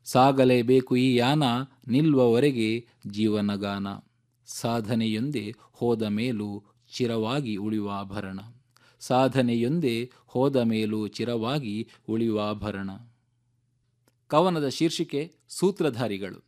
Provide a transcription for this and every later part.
ಸಾಗಲೇಬೇಕು ಈ ಯಾನ ನಿಲ್ಲುವವರೆಗೆ ಜೀವನಗಾನ ಸಾಧನೆಯೊಂದೇ ಹೋದ ಮೇಲೂ ಚಿರವಾಗಿ ಉಳಿಯುವ ಆಭರಣ ಸಾಧನೆಯೊಂದೇ ಹೋದ ಮೇಲೂ ಚಿರವಾಗಿ ಉಳಿಯುವ ಆಭರಣ ಕವನದ ಶೀರ್ಷಿಕೆ ಸೂತ್ರಧಾರಿಗಳು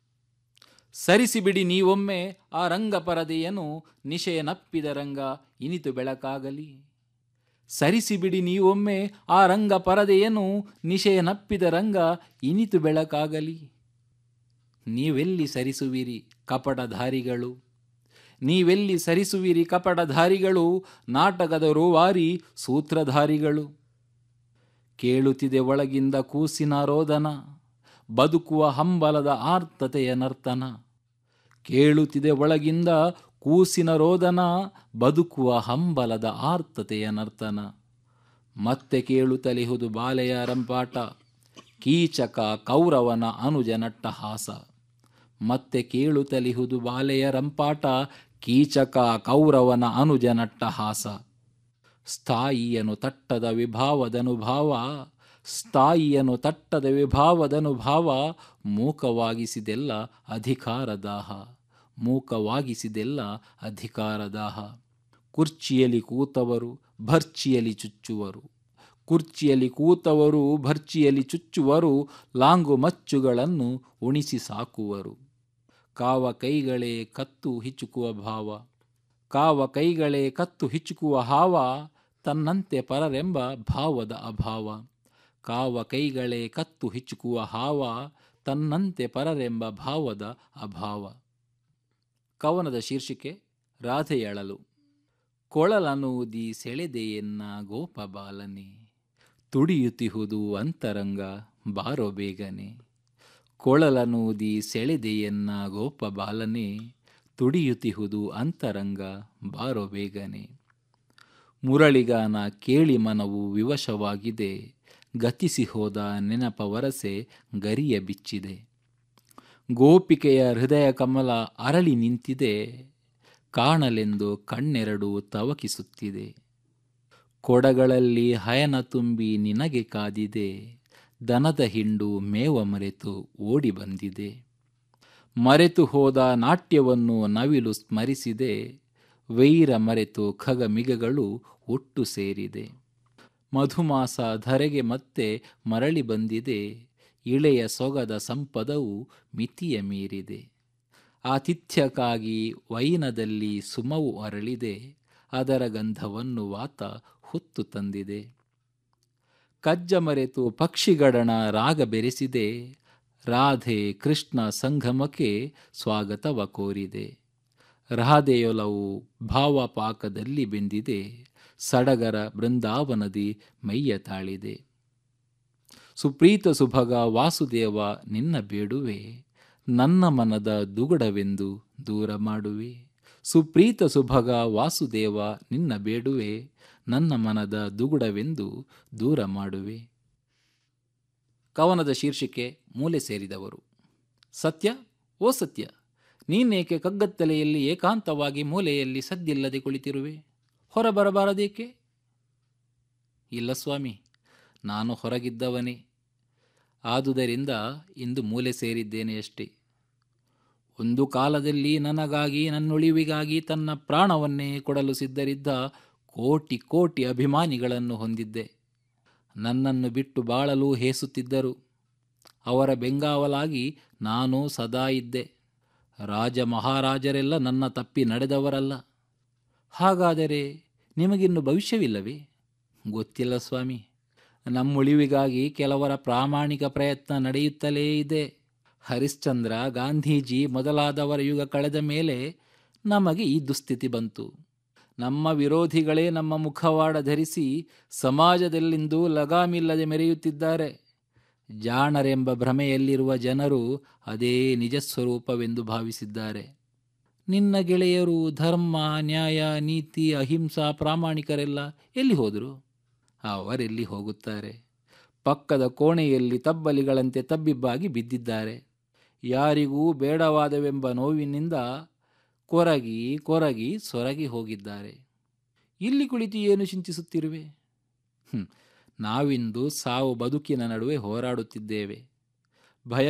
ಸರಿಸಿಬಿಡಿ ನೀವೊಮ್ಮೆ ಆ ರಂಗ ಪರದೆಯನ್ನು ನಿಶೆಯ ನಪ್ಪಿದ ರಂಗ ಇನಿತು ಬೆಳಕಾಗಲಿ ಸರಿಸಿಬಿಡಿ ನೀವೊಮ್ಮೆ ಆ ರಂಗ ಪರದೆಯನ್ನು ನಿಶೆಯ ನಪ್ಪಿದ ರಂಗ ಇನಿತು ಬೆಳಕಾಗಲಿ ನೀವೆಲ್ಲಿ ಸರಿಸುವಿರಿ ಕಪಟಧಾರಿಗಳು ನೀವೆಲ್ಲಿ ಸರಿಸುವಿರಿ ಕಪಟಧಾರಿಗಳು ನಾಟಕದ ರೂವಾರಿ ಸೂತ್ರಧಾರಿಗಳು ಕೇಳುತ್ತಿದೆ ಒಳಗಿಂದ ಕೂಸಿನ ರೋದನ ಬದುಕುವ ಹಂಬಲದ ಆರ್ತತೆಯ ನರ್ತನ ಕೇಳುತ್ತಿದೆ ಒಳಗಿಂದ ಕೂಸಿನ ರೋದನ ಬದುಕುವ ಹಂಬಲದ ಆರ್ತತೆಯ ನರ್ತನ ಮತ್ತೆ ಕೇಳುತ್ತಲಿಹುದು ಬಾಲೆಯ ರಂಪಾಟ ಕೀಚಕ ಕೌರವನ ಅನುಜನಟ್ಟ ಹಾಸ ಮತ್ತೆ ಕೇಳುತ್ತಲಿಹುದು ಬಾಲೆಯ ರಂಪಾಟ ಕೀಚಕ ಕೌರವನ ಅನುಜನಟ್ಟ ಹಾಸ ಸ್ಥಾಯಿಯನು ತಟ್ಟದ ವಿಭಾವದನುಭಾವ ಸ್ಥಾಯಿಯನು ತಟ್ಟದ ವಿಭಾವದನುಭಾವ ಮೂಕವಾಗಿಸಿದೆಲ್ಲ ಅಧಿಕಾರದಾಹ ಮೂಕವಾಗಿಸಿದೆಲ್ಲ ಅಧಿಕಾರದಾಹ ಕುರ್ಚಿಯಲ್ಲಿ ಕೂತವರು ಭರ್ಚಿಯಲ್ಲಿ ಚುಚ್ಚುವರು ಕುರ್ಚಿಯಲ್ಲಿ ಕೂತವರು ಭರ್ಚಿಯಲ್ಲಿ ಚುಚ್ಚುವರು ಲಾಂಗು ಮಚ್ಚುಗಳನ್ನು ಉಣಿಸಿ ಸಾಕುವರು ಕಾವ ಕೈಗಳೇ ಕತ್ತು ಹಿಚುಕುವ ಭಾವ ಕಾವ ಕೈಗಳೇ ಕತ್ತು ಹಿಚುಕುವ ಹಾವ ತನ್ನಂತೆ ಪರರೆಂಬ ಭಾವದ ಅಭಾವ ಕಾವ ಕೈಗಳೇ ಕತ್ತು ಹಿಚುಕುವ ಹಾವ ತನ್ನಂತೆ ಪರರೆಂಬ ಭಾವದ ಅಭಾವ ಕವನದ ಶೀರ್ಷಿಕೆ ರಾಧೆಯಳಲು ಕೊಳಲನೂದಿ ಸೆಳೆದೆಯನ್ನ ಗೋಪಬಾಲನೆ ತುಡಿಯುತ್ತಿಹುದು ಅಂತರಂಗ ಬಾರೋ ಬೇಗನೆ ಕೊಳಲನೂದಿ ಸೆಳೆದೆಯನ್ನ ಗೋಪಬಾಲನೆ ತುಡಿಯುತ್ತಿಹುದು ಅಂತರಂಗ ಬಾರೋ ಬೇಗನೆ ಮುರಳಿಗಾನ ಕೇಳಿ ಮನವು ವಿವಶವಾಗಿದೆ ಗತಿಸಿ ಹೋದ ನೆನಪ ವರಸೆ ಗರಿಯ ಬಿಚ್ಚಿದೆ ಗೋಪಿಕೆಯ ಹೃದಯ ಕಮಲ ಅರಳಿ ನಿಂತಿದೆ ಕಾಣಲೆಂದು ಕಣ್ಣೆರಡು ತವಕಿಸುತ್ತಿದೆ ಕೊಡಗಳಲ್ಲಿ ಹಯನ ತುಂಬಿ ನಿನಗೆ ಕಾದಿದೆ ದನದ ಹಿಂಡು ಮೇವ ಮರೆತು ಓಡಿ ಬಂದಿದೆ ಮರೆತು ಹೋದ ನಾಟ್ಯವನ್ನು ನವಿಲು ಸ್ಮರಿಸಿದೆ ವೈರ ಮರೆತು ಖಗಮಿಗಗಳು ಒಟ್ಟು ಸೇರಿದೆ ಮಧುಮಾಸ ಧರೆಗೆ ಮತ್ತೆ ಮರಳಿ ಬಂದಿದೆ ಇಳೆಯ ಸೊಗದ ಸಂಪದವು ಮಿತಿಯ ಮೀರಿದೆ ಆತಿಥ್ಯಕ್ಕಾಗಿ ವೈನದಲ್ಲಿ ಸುಮವು ಅರಳಿದೆ ಅದರ ಗಂಧವನ್ನು ವಾತ ಹೊತ್ತು ತಂದಿದೆ ಕಜ್ಜ ಮರೆತು ಪಕ್ಷಿಗಡಣ ರಾಗ ಬೆರೆಸಿದೆ ರಾಧೆ ಕೃಷ್ಣ ಸಂಗಮಕ್ಕೆ ಸ್ವಾಗತವ ಕೋರಿದೆ ರಾಧೆಯೊಲವು ಭಾವಪಾಕದಲ್ಲಿ ಬೆಂದಿದೆ ಸಡಗರ ಬೃಂದಾವನದಿ ಮೈಯ ತಾಳಿದೆ ಸುಪ್ರೀತ ಸುಭಗ ವಾಸುದೇವ ನಿನ್ನ ಬೇಡುವೆ ನನ್ನ ಮನದ ದುಗುಡವೆಂದು ದೂರ ಮಾಡುವೆ ಸುಪ್ರೀತ ಸುಭಗ ವಾಸುದೇವ ನಿನ್ನ ಬೇಡುವೆ ನನ್ನ ಮನದ ದುಗುಡವೆಂದು ದೂರ ಮಾಡುವೆ ಕವನದ ಶೀರ್ಷಿಕೆ ಮೂಲೆ ಸೇರಿದವರು ಸತ್ಯ ಓ ಸತ್ಯ ನೀನೇಕೆ ಕಗ್ಗತ್ತಲೆಯಲ್ಲಿ ಏಕಾಂತವಾಗಿ ಮೂಲೆಯಲ್ಲಿ ಸದ್ದಿಲ್ಲದೆ ಕುಳಿತಿರುವೆ ಹೊರಬರಬಾರದೇಕೆ ಇಲ್ಲ ಸ್ವಾಮಿ ನಾನು ಹೊರಗಿದ್ದವನೇ ಆದುದರಿಂದ ಇಂದು ಮೂಲೆ ಸೇರಿದ್ದೇನೆ ಅಷ್ಟೇ ಒಂದು ಕಾಲದಲ್ಲಿ ನನಗಾಗಿ ನನ್ನುಳಿವಿಗಾಗಿ ತನ್ನ ಪ್ರಾಣವನ್ನೇ ಕೊಡಲು ಸಿದ್ಧರಿದ್ದ ಕೋಟಿ ಕೋಟಿ ಅಭಿಮಾನಿಗಳನ್ನು ಹೊಂದಿದ್ದೆ ನನ್ನನ್ನು ಬಿಟ್ಟು ಬಾಳಲು ಹೇಸುತ್ತಿದ್ದರು ಅವರ ಬೆಂಗಾವಲಾಗಿ ನಾನು ಸದಾ ಇದ್ದೆ ರಾಜ ಮಹಾರಾಜರೆಲ್ಲ ನನ್ನ ತಪ್ಪಿ ನಡೆದವರಲ್ಲ ಹಾಗಾದರೆ ನಿಮಗಿನ್ನು ಭವಿಷ್ಯವಿಲ್ಲವೇ ಗೊತ್ತಿಲ್ಲ ಸ್ವಾಮಿ ನಮ್ಮುಳಿವಿಗಾಗಿ ಕೆಲವರ ಪ್ರಾಮಾಣಿಕ ಪ್ರಯತ್ನ ನಡೆಯುತ್ತಲೇ ಇದೆ ಹರಿಶ್ಚಂದ್ರ ಗಾಂಧೀಜಿ ಮೊದಲಾದವರ ಯುಗ ಕಳೆದ ಮೇಲೆ ನಮಗೆ ಈ ದುಸ್ಥಿತಿ ಬಂತು ನಮ್ಮ ವಿರೋಧಿಗಳೇ ನಮ್ಮ ಮುಖವಾಡ ಧರಿಸಿ ಸಮಾಜದಲ್ಲಿಂದು ಲಗಾಮಿಲ್ಲದೆ ಮೆರೆಯುತ್ತಿದ್ದಾರೆ ಜಾಣರೆಂಬ ಭ್ರಮೆಯಲ್ಲಿರುವ ಜನರು ಅದೇ ನಿಜ ಸ್ವರೂಪವೆಂದು ಭಾವಿಸಿದ್ದಾರೆ ನಿನ್ನ ಗೆಳೆಯರು ಧರ್ಮ ನ್ಯಾಯ ನೀತಿ ಅಹಿಂಸಾ ಪ್ರಾಮಾಣಿಕರೆಲ್ಲ ಎಲ್ಲಿ ಹೋದರು ಅವರೆಲ್ಲಿ ಹೋಗುತ್ತಾರೆ ಪಕ್ಕದ ಕೋಣೆಯಲ್ಲಿ ತಬ್ಬಲಿಗಳಂತೆ ತಬ್ಬಿಬ್ಬಾಗಿ ಬಿದ್ದಿದ್ದಾರೆ ಯಾರಿಗೂ ಬೇಡವಾದವೆಂಬ ನೋವಿನಿಂದ ಕೊರಗಿ ಕೊರಗಿ ಸೊರಗಿ ಹೋಗಿದ್ದಾರೆ ಇಲ್ಲಿ ಕುಳಿತು ಏನು ಚಿಂತಿಸುತ್ತಿರುವೆ ಹ್ಮ್, ನಾವಿಂದು ಸಾವು ಬದುಕಿನ ನಡುವೆ ಹೋರಾಡುತ್ತಿದ್ದೇವೆ ಭಯ